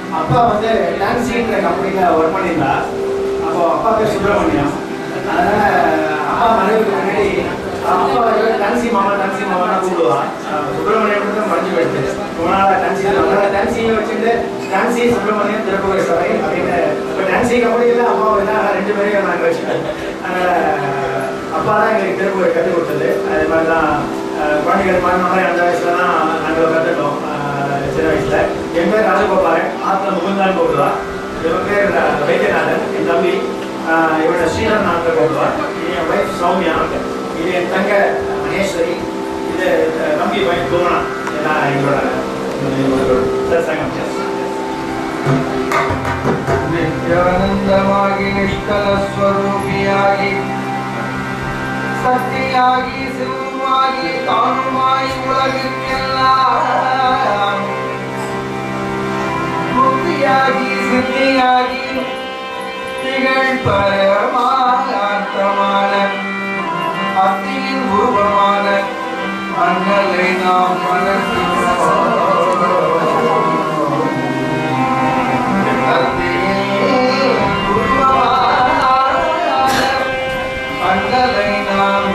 அப்பா வந்து டான்ஸிங்கிற கம்பெனியில் ஒர்க் பண்ணியிருந்தா அப்போ அப்பா பேர் சுப்பிரமணியம் அதனால அப்பா மறைவுக்கு முன்னாடி அப்பா டான்சி மாமா டான்சி மாமா கூப்பிடுவா அஹ் சுப்பிரமணியம் தான் மறைஞ்சு போயிடுச்சு ரொம்ப நாளாக டான்சி அதனால டான்சியை வச்சுட்டு டான்சி சுப்பிரமணியம் திருப்பூர் சபை அப்படின்னு இப்போ டான்சி கம்பெனியில் அப்பா தான் ரெண்டு பேரையும் நாங்கள் வச்சுட்டோம் அதனால அப்பா தான் எங்களுக்கு திருப்பூரை கற்றுக் கொடுத்தது அது மாதிரி தான் அஹ், குழந்தைகள் பாடணும்னா அந்த வயசுல தான் நாங்கள் கற்றுட்டோம் சின்ன வயசுல என் பேர் ராஜகோபாலன் ஆத்ம முகுந்தான் கூப்பிடுவா இவன் பேர் அஹ், வைத்தியநாதன் என் தம்பி அஹ், இவனோட ஸ்ரீதர் நாட்டில் கூப்பிடுவா இது என் ஒய்ஃப் சௌமியா இது என் தங்க மகேஸ்வரி இது அஹ், தம்பி பையன் குமரா எல்லாம் எங்களோட எங்களோட சங்கம் ನಿತ್ಯಾನಂದವಾಗಿ ನಿಷ್ಕಲ ಸ್ವರೂಪಿಯಾಗಿ ಸತ್ಯಾಗಿ ಸಿಂಹವಾಗಿ ತಾನುಮಾಯಿ ಉಲಗಕ್ಕೆಲ್ಲ ಮುಕ್ತಿಯಾಗಿ ಸಿದ್ಧಿಯಾಗಿ திகழ் பரமார்த்தமான அத்தியின் உருவமான அண்ணலை நாம் மனசில் அண்ணலை நாம்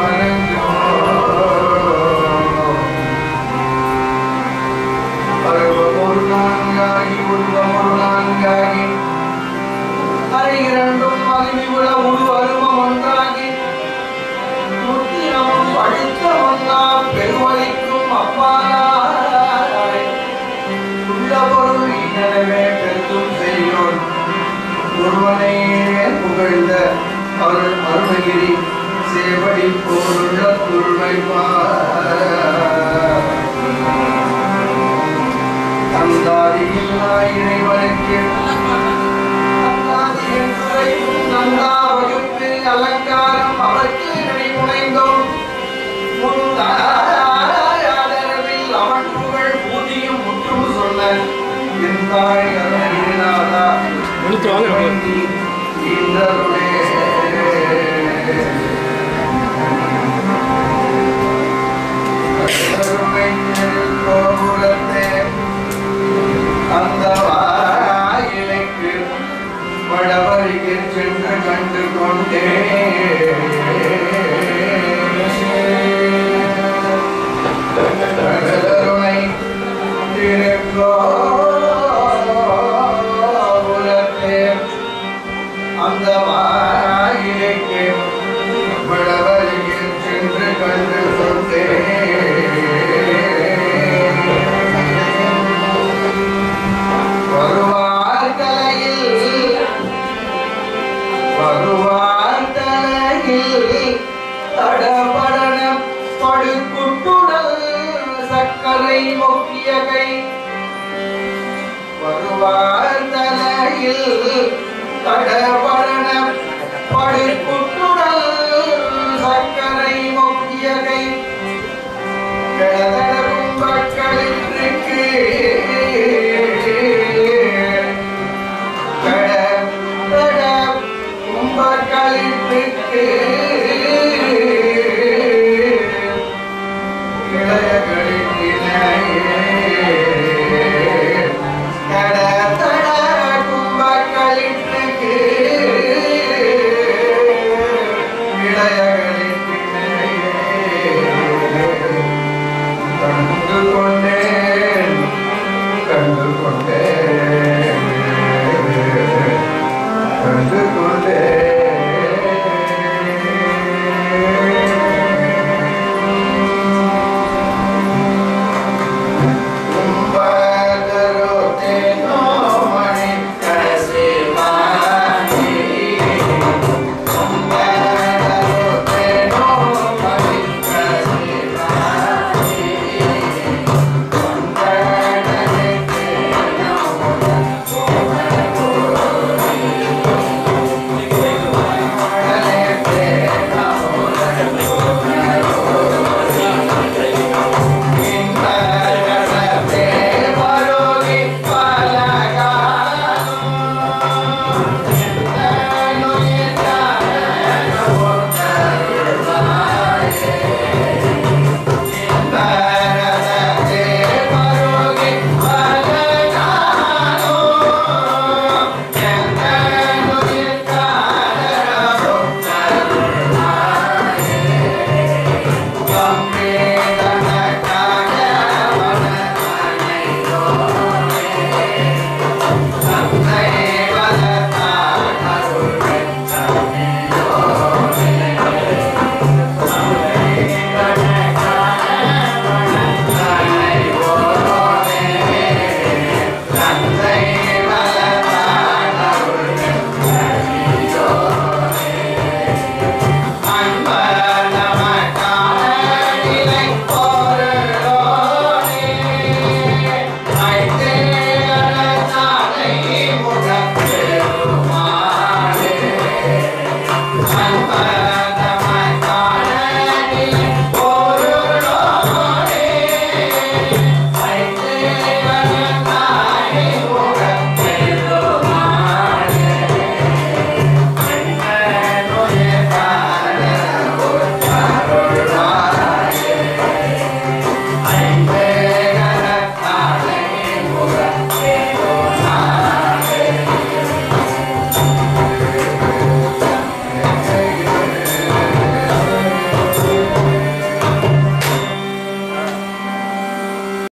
பருவமொரு நான்காகி உருவமொரு நான்காகி அரை இரண்டும் அருவி உள்ள உரு அருவம் ஒன்றாகி முத்தியமும் அழுத்த ஒன்றா பெருவழிக்கும் அப்பாய் உள்ள பொருள் எனவே பெருத்தும் செய்யோன் ஒருவனே புகழ்ந்த அருள் அருணகிரி சேவடி போருள்ள துருவை அந்தாதியில்லா இறைவனுக்கு அந்தாதியின் துறையும் நந்தா வகுப்பில் அலங்காரம் அவருக்கு நடிமுனைந்தோம் முந்தாயாதரவில் அவன் புகழ் பூதியும் முற்றும் சொன்ன என் தாய் அருணகிரிநாதா எடுத்து வாங்க வணங்கி இந்தருளே கருணை கோபுரத்தே அந்த வாயிலைக்கு வடவரிக்கு சென்று கண்டு கொண்டே கருணை திருக்கோபுரத்தே அந்த வாயிலைக்கு வடவரிக்கு சென்று கண்டு கொண்டே வருவார் தலையில் வருவார் தலையில் தடபடன படுக்குட்டுடல் சக்கரை மொக்கிய கை வருவார் தலையில் தடபடன படுக்குட்டுடல் சக்கரை மொக்கிய கை கிழதடவும் மக்களிற்கு கண்டு கொண்டேன் கண்டு கொண்டேன் கண்டு கொண்டேன்